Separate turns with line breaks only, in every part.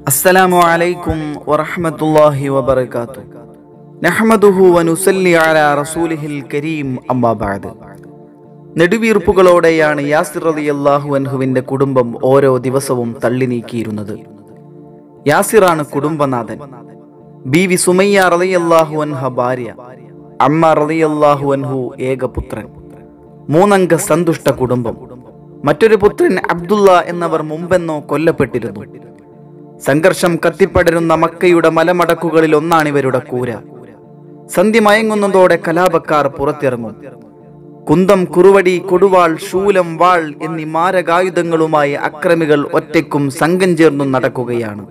السلام عليكم ورحمة الله وبركاته نحمده ونسلي على رسوله الكريم أما بعد നെടുവീർപ്പുകളോടെയാണ് യാസിർ റതി അള്ളാഹു അൻഹുവിന്റെ കുടുംബം ഓരോ ദിവസവും തള്ളി നീക്കിയിരുന്നത് യാസിറാണ് കുടുംബനാഥൻ ബി വി സുമയ്യ റളിയല്ലാഹു അൻഹ ഭാര്യ അമ്മ റളിയല്ലാഹു അൻഹു ഏകപുത്രൻ മൂന്നംഗ സന്തുഷ്ട കുടുംബം മറ്റൊരു പുത്രൻ അബ്ദുള്ള എന്നവർ മുമ്പെന്നോ കൊല്ലപ്പെട്ടിരുന്നു സംഘർഷം കത്തിപ്പടരുന്ന മക്കയുടെ മലമടക്കുകളിൽ ഒന്നാണ് ഇവരുടെ കൂര സന്ധ്യ മയങ്ങുന്നതോടെ കലാപക്കാർ പുറത്തിറങ്ങും കുന്തം കുറുവടി കൊടുവാൾ ശൂലം വാൾ എന്നീ മാരകായുധങ്ങളുമായി അക്രമികൾ ഒറ്റയ്ക്കും സംഘം ചേർന്നും നടക്കുകയാണ്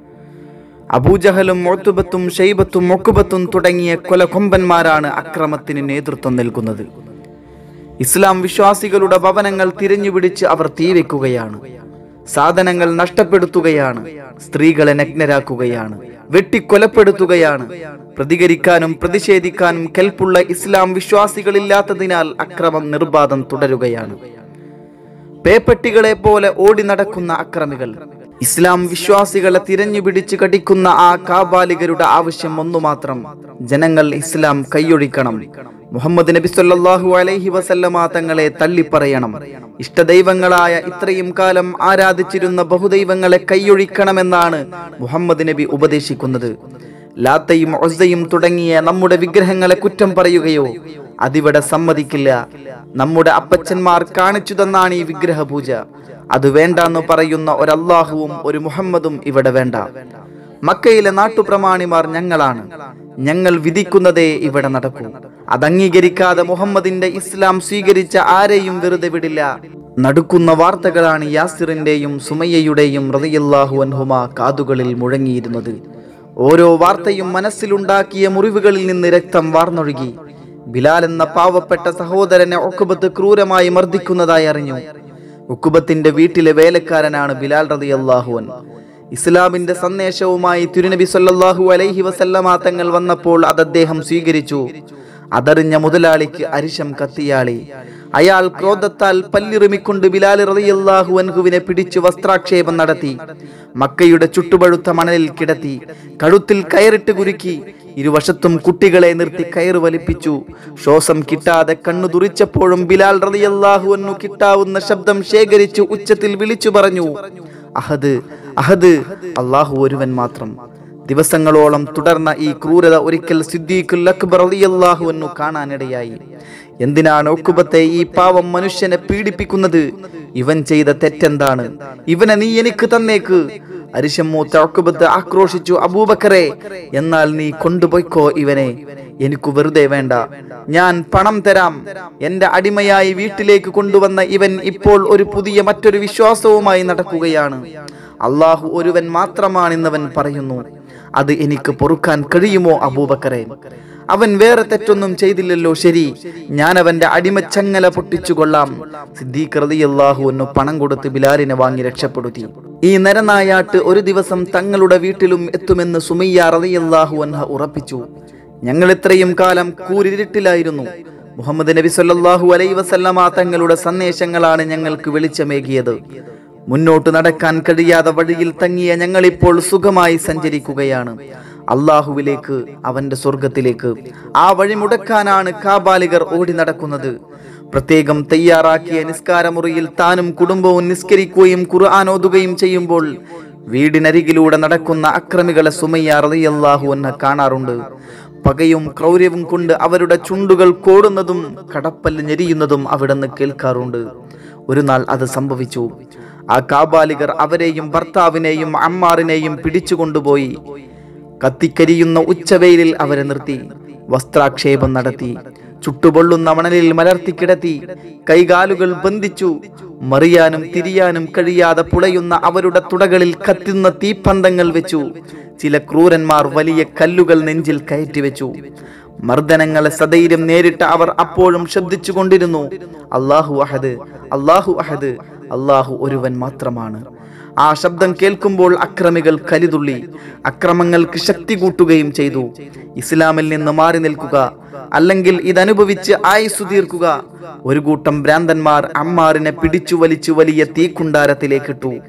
അബൂജഹലും ഒത്തുബത്തും ഷെയ്ബത്തും ഒക്കുബത്തും തുടങ്ങിയ കൊലകൊമ്പന്മാരാണ് അക്രമത്തിന് നേതൃത്വം നൽകുന്നത് ഇസ്ലാം വിശ്വാസികളുടെ ഭവനങ്ങൾ തിരഞ്ഞുപിടിച്ച് അവർ തീവെക്കുകയാണ് സാധനങ്ങൾ നഷ്ടപ്പെടുത്തുകയാണ് സ്ത്രീകളെ നഗ്നരാക്കുകയാണ് വെട്ടിക്കൊലപ്പെടുത്തുകയാണ് പ്രതികരിക്കാനും പ്രതിഷേധിക്കാനും കെൽപ്പുള്ള ഇസ്ലാം വിശ്വാസികളില്ലാത്തതിനാൽ അക്രമം നിർബാധം തുടരുകയാണ് പേപ്പട്ടികളെ പോലെ ഓടി നടക്കുന്ന അക്രമികൾ ഇസ്ലാം വിശ്വാസികളെ തിരഞ്ഞുപിടിച്ച് കടിക്കുന്ന ആ കാബാലികരുടെ ആവശ്യം ഒന്നു മാത്രം ജനങ്ങൾ ഇസ്ലാം കൈയൊഴിക്കണം മുഹമ്മദ് നബി സല്ലല്ലാഹു അലൈഹി വസല്ലമ തങ്ങളെ തള്ളിപ്പറയണം ഇഷ്ടദൈവങ്ങളായ ഇത്രയും കാലം ആരാധിച്ചിരുന്ന ബഹുദൈവങ്ങളെ കൈയൊഴിക്കണമെന്നാണ് മുഹമ്മദ് നബി ഉപദേശിക്കുന്നത് ലാത്തയും ഒസയും തുടങ്ങിയ നമ്മുടെ വിഗ്രഹങ്ങളെ കുറ്റം പറയുകയോ അതിവിടെ സമ്മതിക്കില്ല നമ്മുടെ അപ്പച്ചന്മാർ കാണിച്ചു തന്നാണ് ഈ വിഗ്രഹ പൂജ അത് വേണ്ടെന്ന് പറയുന്ന ഒരല്ലാഹുവും ഒരു മുഹമ്മദും ഇവിടെ വേണ്ട മക്കയിലെ നാട്ടുപ്രമാണിമാർ ഞങ്ങളാണ് ഞങ്ങൾ വിധിക്കുന്നതേ ഇവിടെ നടക്കൂ അതംഗീകരിക്കാതെ മുഹമ്മദിന്റെ ഇസ്ലാം സ്വീകരിച്ച ആരെയും വെറുതെ വിടില്ല നടുക്കുന്ന വാർത്തകളാണ് യാസിറിന്റെയും സുമയ്യയുടെയും റതിയല്ലാഹു അൻഹുമ കാതുകളിൽ മുഴങ്ങിയിരുന്നത് ഓരോ വാർത്തയും മനസ്സിലുണ്ടാക്കിയ മുറിവുകളിൽ നിന്ന് രക്തം വാർന്നൊഴുകി ബിലാൽ എന്ന പാവപ്പെട്ട സഹോദരനെ ഒക്കുബത്ത് ക്രൂരമായി മർദ്ദിക്കുന്നതായി അറിഞ്ഞു ഉക്കുബത്തിന്റെ വീട്ടിലെ വേലക്കാരനാണ് ബിലാൽ റതി അള്ളാഹുവൻ ഇസ്ലാമിന്റെ സന്ദേശവുമായി തിരുനബി സല്ലല്ലാഹു അലൈഹി വസല്ലമ തങ്ങൾ വന്നപ്പോൾ അത് അദ്ദേഹം സ്വീകരിച്ചു അതറിഞ്ഞ മുതലാളിക്ക് അരിശം കത്തിയാളി അയാൾ ക്രോധത്താൽ പല്ലിറുമിക്കൊണ്ട് ബിലാൽ റളിയല്ലാഹു അൻഹുവിനെ പിടിച്ചു വസ്ത്രാക്ഷേപം നടത്തി മക്കയുടെ ചുട്ടുപഴുത്ത മണലിൽ കിടത്തി കഴുത്തിൽ കയറിട്ട് കുരുക്കി ഇരുവശത്തും കുട്ടികളെ നിർത്തി കയറ് വലിപ്പിച്ചു ശ്വാസം കിട്ടാതെ കണ്ണു തുറിച്ചപ്പോഴും ബിലാൽ റളിയല്ലാഹു അൻഹു കിട്ടാവുന്ന ശബ്ദം ശേഖരിച്ചു ഉച്ചത്തിൽ വിളിച്ചു പറഞ്ഞു അഹദ് അഹദ് അള്ളാഹു ഒരുവൻ മാത്രം ദിവസങ്ങളോളം തുടർന്ന ഈ ക്രൂരത ഒരിക്കൽ സിദ്ദീഖുൽ അക്ബർ റളിയല്ലാഹു അൻഹു കാണാനിടയായി എന്തിനാണ് ഒക്കുബത്തെ ഈ പാവം മനുഷ്യനെ പീഡിപ്പിക്കുന്നത് ഇവൻ ചെയ്ത തെറ്റെന്താണ് ഇവനെ നീ എനിക്ക് തന്നേക്ക് അരിശമ്മൂത്ത ഒക്കുബത്ത് ആക്രോശിച്ചു അബൂബക്കറെ എന്നാൽ നീ കൊണ്ടുപോയിക്കോ ഇവനെ എനിക്ക് വെറുതെ വേണ്ട ഞാൻ പണം തരാം എന്റെ അടിമയായി വീട്ടിലേക്ക് കൊണ്ടുവന്ന ഇവൻ ഇപ്പോൾ ഒരു പുതിയ മറ്റൊരു വിശ്വാസവുമായി നടക്കുകയാണ് അള്ളാഹു ഒരുവൻ മാത്രമാണെന്നവൻ പറയുന്നു അത് എനിക്ക് പൊറുക്കാൻ കഴിയുമോ അബൂബക്കറെ അവൻ വേറെ തെറ്റൊന്നും ചെയ്തില്ലല്ലോ ശരി ഞാൻ അവന്റെ അടിമച്ചങ്ങല പൊട്ടിച്ചു കൊള്ളാം സിദ്ദീഖ് റളിയല്ലാഹു അൻഹു പണം കൊടുത്ത് ബിലാലിനെ വാങ്ങി രക്ഷപ്പെടുത്തി ഈ നരനായാട്ട് ഒരു ദിവസം തങ്ങളുടെ വീട്ടിലും എത്തുമെന്ന് സുമയ്യ റളിയല്ലാഹു അൻഹ ഉറപ്പിച്ചു ഞങ്ങൾ ഇത്രയും കാലം കൂരിരുട്ടിലായിരുന്നു മുഹമ്മദ് നബി സല്ലല്ലാഹു അലൈഹി വസല്ലമ തങ്ങളുടെ സന്ദേശങ്ങളാണ് ഞങ്ങൾക്ക് വെളിച്ചമേകിയത് മുന്നോട്ട് നടക്കാൻ കഴിയാതെ വഴിയിൽ തങ്ങിയ ഞങ്ങളിപ്പോൾ സുഖമായി സഞ്ചരിക്കുകയാണ് അള്ളാഹുവിലേക്ക് അവന്റെ സ്വർഗത്തിലേക്ക് ആ വഴി മുടക്കാനാണ് കാബാലികർ ഓടി നടക്കുന്നത് പ്രത്യേകം തയ്യാറാക്കിയ നിസ്കാരമുറിയിൽ താനും കുടുംബവും നിസ്കരിക്കുകയും ഖുർആൻ ഓതുകയും ചെയ്യുമ്പോൾ വീടിനരികിലൂടെ നടക്കുന്ന അക്രമികളെ സുമയ്യ റളിയല്ലാഹു അൻഹ കാണാറുണ്ട് പകയും ക്രൗര്യവും കൊണ്ട് അവരുടെ ചുണ്ടുകൾ കോടുന്നതും കടപ്പല്ല് ഞെരിയുന്നതും അവിടുന്ന് കേൾക്കാറുണ്ട് ഒരു നാൾ അത് സംഭവിച്ചു ആ കാബാലികർ അവരെയും ഭർത്താവിനെയും അമ്മാറിനെയും പിടിച്ചുകൊണ്ടുപോയി കത്തിക്കരിയുന്ന ഉച്ചവെയിലിൽ അവരെ നിർത്തി വസ്ത്രാക്ഷേപം നടത്തി ചുട്ടുപൊള്ളുന്ന മണലിൽ മലർത്തി കിടത്തി കൈകാലുകൾ ബന്ധിച്ചു മറിയാനും തിരിയാനും കഴിയാതെ പുളയുന്ന അവരുടെ തുടകളിൽ കത്തുന്ന തീപ്പന്തങ്ങൾ വെച്ചു ചില ക്രൂരന്മാർ വലിയ കല്ലുകൾ നെഞ്ചിൽ കയറ്റിവെച്ചു മർദ്ദനങ്ങളെ സധൈര്യം നേരിട്ട അവർ അപ്പോഴും ശബ്ദിച്ചു കൊണ്ടിരുന്നു അള്ളാഹു അഹദ് അള്ളാഹു അഹദ് അള്ളാഹു ഒരുവൻ മാത്രമാണ് ആ ശബ്ദം കേൾക്കുമ്പോൾ അക്രമികൾ കലിതുള്ളി അക്രമങ്ങൾക്ക് ശക്തി കൂട്ടുകയും ചെയ്തു ഇസ്ലാമിൽ നിന്ന് മാറി നിൽക്കുക അല്ലെങ്കിൽ ഇതനുഭവിച്ച് ആയുസ് തീർക്കുക ഒരു കൂട്ടം ഭ്രാന്തന്മാർ അമ്മാറിനെ പിടിച്ചു വലിച്ചു വലിയ തീക്കുണ്ടാരത്തിലേക്കിട്ടു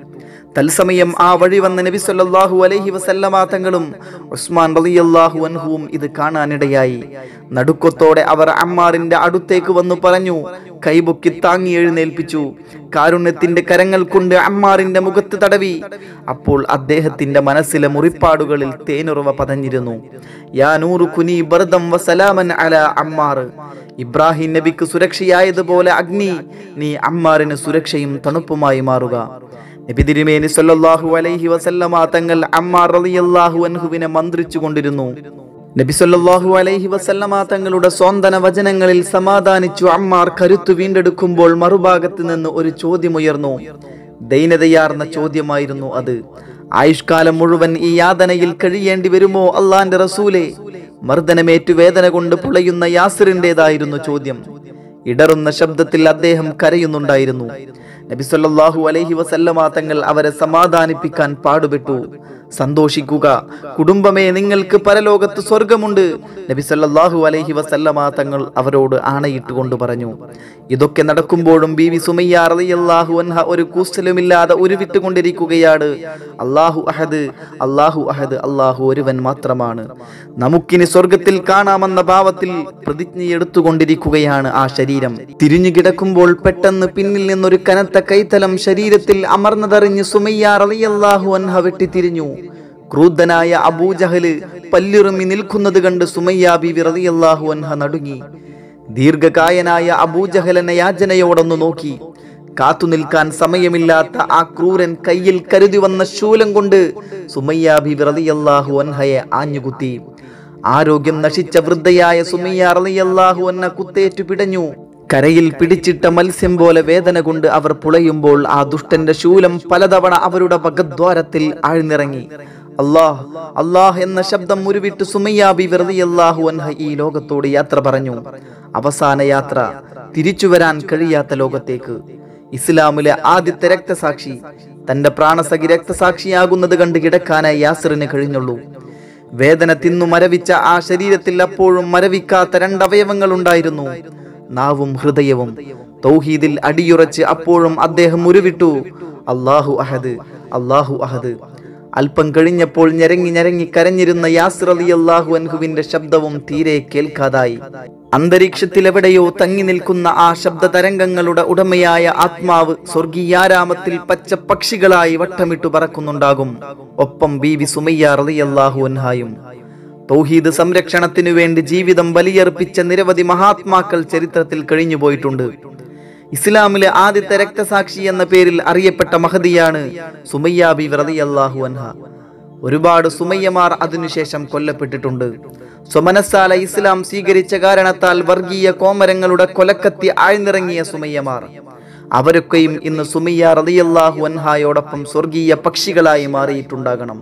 തത്സമയം ആ വഴി വന്ന നബി സല്ലല്ലാഹു അലൈഹി വസല്ലമ തങ്ങളും ഉസ്മാൻ റളിയല്ലാഹു അൻഹുവും ഇത് കാണാനിടയായി നടുക്കത്തോടെ അവർ അമ്മാറിന്റെ അടുത്തേക്ക് വന്നു പറഞ്ഞു കൈപൊക്കി താങ്ങി എഴുന്നേൽപ്പിച്ചു കാരുണ്യത്തിന്റെ കരങ്ങൾ കൊണ്ട് അമ്മാറിന്റെ മുഖത്ത് തടവി അപ്പോൾ അദ്ദേഹത്തിന്റെ മനസ്സിലെ മുറിപ്പാടുകളിൽ തേനുറവ പതഞ്ഞിരുന്നു യാ നൂറു കുനി ബർദം വസലാമൻ അല അമ്മാർ ഇബ്രാഹിം നബിക്ക് സുരക്ഷയായതുപോലെ അഗ്നി നീ അമ്മാറിന് സുരക്ഷയും തണുപ്പുമായി മാറുക നബി തിരുമേനി സല്ലല്ലാഹു അലൈഹി വസല്ലമ തങ്ങൾ അമ്മാർ റളിയല്ലാഹു അൻഹുവിനെ മന്ത്രിച്ചു കൊണ്ടിരുന്നു നബി സല്ലല്ലാഹു അലൈഹി വസല്ലമ തങ്ങളുടെ സ്വന്തന വചനങ്ങളിൽ സമാധാനിച്ചു അമ്മാർ കരുത്തു വീണ്ടെടുക്കുമ്പോൾ മറുഭാഗത്ത് നിന്ന് ഒരു ചോദ്യമുയർന്നു ദൈനതയാർന്ന ചോദ്യമായിരുന്നു അത് ആയുഷ്കാലം മുഴുവൻ ഈ യാതനയിൽ കഴിയേണ്ടി വരുമോ അള്ളാന്റെ റസൂലെ മർദ്ദനമേറ്റു വേദന കൊണ്ട് പുളയുന്ന യാസിറിൻ്റെതായിരുന്നു ചോദ്യം ഇടറുന്ന ശബ്ദത്തിൽ അദ്ദേഹം കരയുന്നുണ്ടായിരുന്നു നബി സല്ലല്ലാഹു അലൈഹി വസല്ലമ തങ്ങൾ അവരെ സമാധാനിപ്പിക്കാൻ പാടുപെട്ടു സന്തോഷിക്കുക കുടുംബമേ നിങ്ങൾക്ക് പരലോകത്ത് സ്വർഗമുണ്ട് നബി സല്ലല്ലാഹു അലൈഹി വസല്ലമ തങ്ങൾ അവരോട് ആണയിട്ടുകൊണ്ട് പറഞ്ഞു ഇതൊക്കെ നടക്കുമ്പോഴും ബീവി സുമയ്യ റളിയല്ലാഹു അൻഹ ഒരു കൂസലുമില്ലാതെ ഉരുവിട്ടുകൊണ്ടിരിക്കുകയാണ് അല്ലാഹു അഹദ് അല്ലാഹു അഹദ് അല്ലാഹു ഒരുവൻ മാത്രമാണ് നമുക്കിനി സ്വർഗത്തിൽ കാണാമെന്ന ഭാവത്തിൽ പ്രതിജ്ഞയെടുത്തുകൊണ്ടിരിക്കുകയാണ് ആ ശരീരം തിരിഞ്ഞു കിടക്കുമ്പോൾ പെട്ടെന്ന് പിന്നിൽ നിന്നൊരു കനത്ത കൈത്തലം ശരീരത്തിൽ അമർന്നതറിഞ്ഞ് സുമയ്യ റളിയല്ലാഹു അൻഹ വെട്ടിത്തിരിഞ്ഞു ക്രൂദ്ധനായ അബൂജഹല് പല്ലിറുമി നിൽക്കുന്നത് കണ്ട് സുമയ്യ ബിവി റളിയല്ലാഹു അൻഹ നടുങ്ങി ദീർഘകായനായ അബൂജഹലനെ യാചനയോടൊന്നു നോക്കി കാത്തു നിൽക്കാൻ സമയമില്ലാത്ത ആ ക്രൂരൻ കയ്യിൽ കരുതി വന്ന ശൂലം കൊണ്ട് സുമയ്യ ബിവി റളിയല്ലാഹു അൻഹയെ ആഞ്ഞുകുത്തി ആരോഗ്യം നശിച്ച വൃദ്ധയായ സുമയ്യ റളിയല്ലാഹു അൻഹ കുത്തേറ്റു പിടഞ്ഞു കരയിൽ പിടിച്ചിട്ട മത്സ്യം പോലെ വേദന കൊണ്ട് അവർ പുളയുമ്പോൾ ആ ദുഷ്ടന്റെ ശൂലം പലതവണ അവരുടെ വകദ്വാരത്തിൽ ആഴ്ന്നിറങ്ങി അല്ലാഹ് അല്ലാഹ് എന്ന ശബ്ദം ഉരുവിട്ട് സുമയ്യാബി വെറുതെയല്ലാഹു അൻഹ ഈ ലോകത്തോട് യാത്ര പറഞ്ഞു അവസാന യാത്ര തിരിച്ചു വരാൻ കഴിയാത്ത ലോകത്തേക്ക് ഇസ്ലാമിലെ ആദ്യത്തെ രക്തസാക്ഷി തന്റെ പ്രാണസഖി രക്തസാക്ഷിയാകുന്നത് കണ്ട് കിടക്കാനായി യാസിറിന് കഴിഞ്ഞുള്ളൂ വേദന തിന്നു മരവിച്ച ആ ശരീരത്തിൽ അപ്പോഴും മരവിക്കാത്ത രണ്ടവയവങ്ങൾ ഉണ്ടായിരുന്നു നാവും ഹൃദയവും തൗഹീദിൽ അടിയുറച്ച് അപ്പോഴും അദ്ദേഹം ഉരുവിട്ടു അല്ലാഹു അഹദ് അല്ലാഹു അഹദ് അല്പം കഴിഞ്ഞപ്പോൾ ഞരങ്ങി ഞരങ്ങി കരഞ്ഞിരുന്ന യാസിർ അലി അള്ളാഹു അൻഹുവിന്റെ ശബ്ദവും തീരെ കേൾക്കാതായി അന്തരീക്ഷത്തിലെവിടെയോ തങ്ങി നിൽക്കുന്ന ആ ശബ്ദ തരംഗങ്ങളുടെ ഉടമയായ ആത്മാവ് സ്വർഗീയാരാമത്തിൽ പച്ച പക്ഷികളായി വട്ടമിട്ടു പറക്കുന്നുണ്ടാകും ഒപ്പം ബീവി സുമയ്യ റളിയല്ലാഹു അൻഹായും തൗഹീദ് സംരക്ഷണത്തിനു വേണ്ടി ജീവിതം ബലിയർപ്പിച്ച നിരവധി മഹാത്മാക്കൾ ചരിത്രത്തിൽ കഴിഞ്ഞുപോയിട്ടുണ്ട് ഇസ്ലാമിലെ ആദ്യത്തെ രക്തസാക്ഷി എന്ന പേരിൽ അറിയപ്പെട്ട മഹദിയാണ് സുമയ്യാബി റളിയല്ലാഹു അൻഹ ഒരുപാട് സുമയ്യമാർ അതിനുശേഷം കൊല്ലപ്പെട്ടിട്ടുണ്ട് സ്വമനസാല ഇസ്ലാം സ്വീകരിച്ച കാരണത്താൽ വർഗീയ കോമരങ്ങളുടെ കൊലക്കത്തി ആഴ്ന്നിറങ്ങിയ സുമയ്യമാർ അവരൊക്കെയും ഇന്ന് സുമയ്യ റളിയല്ലാഹു അൻഹായോടൊപ്പം സ്വർഗീയ പക്ഷികളായി മാറിയിട്ടുണ്ടാകണം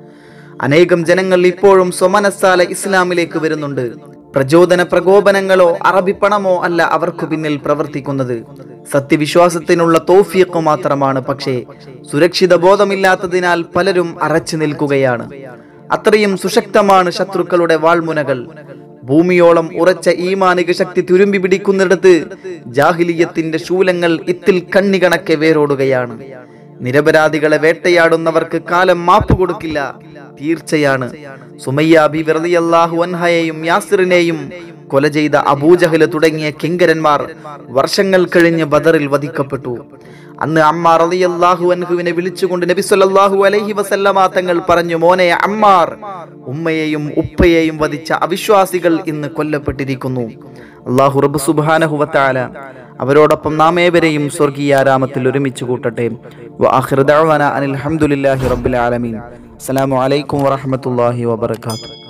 അനേകം ജനങ്ങൾ ഇപ്പോഴും സ്വമനസാല ഇസ്ലാമിലേക്ക് വരുന്നുണ്ട് പ്രചോദന പ്രകോപനങ്ങളോ അറബി പണമോ അല്ല അവർക്കു പിന്നിൽ പ്രവർത്തിക്കുന്നത് സത്യവിശ്വാസത്തിനുള്ള തോഫീഖ് മാത്രമാണ് പക്ഷേ സുരക്ഷിത ബോധമില്ലാത്തതിനാൽ പലരും അറച്ചു നിൽക്കുകയാണ് അത്രയും സുശക്തമാണ് ശത്രുക്കളുടെ വാൾമുനകൾ ഭൂമിയോളം ഉറച്ച ഈമാനിക ശക്തി തുരുമ്പി പിടിക്കുന്നിടത്ത് ജാഹിലിയത്തിന്റെ ശൂലങ്ങൾ ഇത്തിൽ കണ്ണികണക്കെ വേരോടുകയാണ് നിരപരാധികളെ വേട്ടയാടുന്നവർക്ക് കാലം മാപ്പ് കൊടുക്കില്ല തീർച്ചയാണ് സുമയ്യ ബി വെറുതെയല്ലാഹു അൻഹയെയും യാസിറിനെയും കൊല ചെയ്ത അബൂജഹല് തുടങ്ങിയ കിങ്കരന്മാർ വർഷങ്ങൾ കഴിഞ്ഞ് ബദറിൽ വധിക്കപ്പെട്ടു അന്ന് അമ്മാർ റളിയല്ലാഹു അൻഹുവിനെ വിളിച്ചുകൊണ്ട് നബി സല്ലല്ലാഹു അലൈഹി വസല്ലമ തങ്ങൾ പറഞ്ഞു മോനെ അമ്മാർ ഉമ്മയെയും ഉപ്പയെയും വധിച്ച അവിശ്വാസികൾ ഇന്ന് കൊല്ലപ്പെട്ടിരിക്കുന്നു അള്ളാഹു റബ്ബ് സുബ്ഹാനഹു വതആല അവരോടൊപ്പം നാം ഏവരെയും സ്വർഗീയാരാമത്തിൽ ഒരുമിച്ച് കൂട്ടട്ടെ വആഖിറു ദഅവാന അനിൽ ഹംദുലില്ലാഹി റബ്ബിൽ ആലമീൻ അസ്സലാമു അലൈക്കും വറഹ്മത്തുള്ളാഹി വബറകാതുഹു